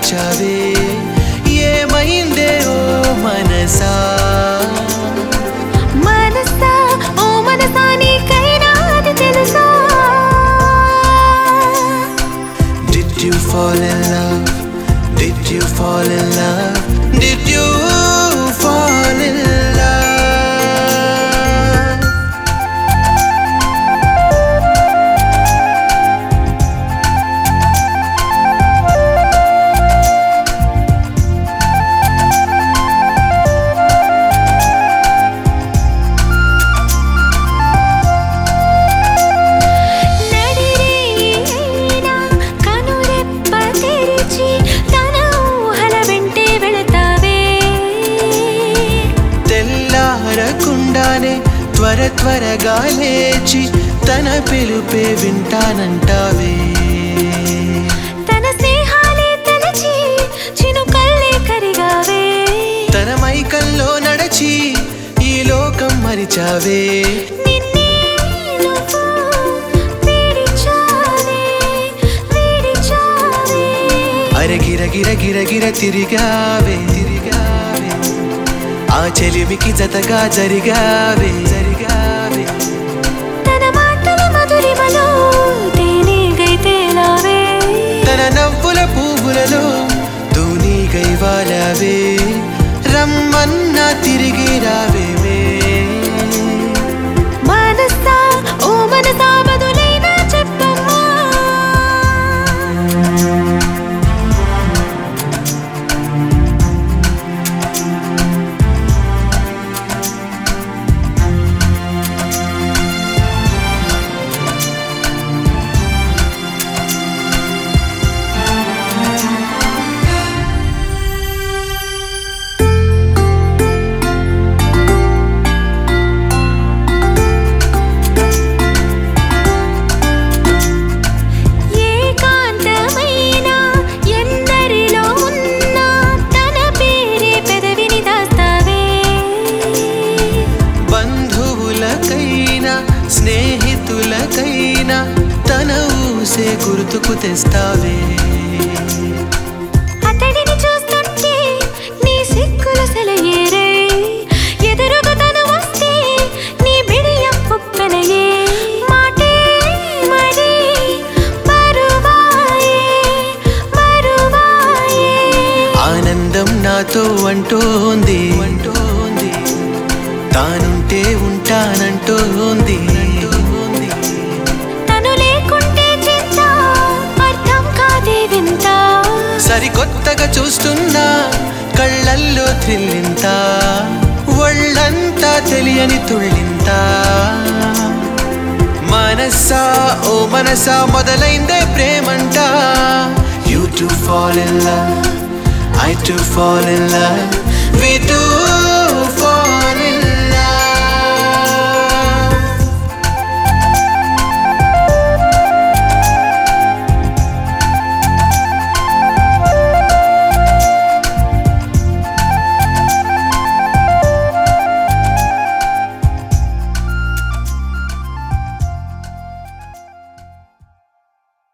మరిచావే ఏమైందే ఓ మనసా మనసా ఓ మనసా నీకైనా అది తెలుసా Did you fall in love? Did you fall in love? Did you fall in love? నడిరేయినా కనురెప్ప తెరిచి తన ఊహల వెంటే వెళతావే తెల్లారకుండానే త్వర త్వరగా లేచి తన పిలుపే వింటానంటావే తన స్నేహాలే తలచి చినుకల్లే కరిగావే తన మైకల్లో నడచి ఈ లోకం మరిచావే నిన్నే నువ్వు విడిచావే విడిచావే అరే గిర గిర గిర గిర తిరిగావే తిరిగావే ఆ చెలిమికి జతగా జరిగావే జరిగావే తన మాటల మధురిమలో తేనెగై తేలావే తన నవ్వుల పువ్వులలో దూని గైవాలవే రమ్మన్నా తిరిగి రావేమే మనసా ఓ మనసా బదులైనా చెప్పమ్మా ఏకాంతమైన ఎందరిలో ఉన్నా తన పేరే పెదవిని దాస్తావే బంధువులకైనా స్నేహితులకైనా తన ఊసే గుర్తుకు తెస్తావే అతడిని చూస్తుంటే నీ సిక్కుల సెలయేరే ఎదురుగా తను వస్తే నీ బిడియం ఉప్పెనయే మాటే మడి మరువాయే మరువాయే ఆనందం నాతో అంటోంది అంటోంది తానుంటే ఉంటానంటోంది తను లేకుంటే చింత అర్థం కాదే వింత సరికొత్తగా చూస్తున్నా కళ్ళల్లో థ్రిల్లింత ఒళ్ళంతా తెలియని తుళ్ళింత మనసా ఓ మనసా మొదలైందే ప్రేమంట you too fall in love I too fall in love we to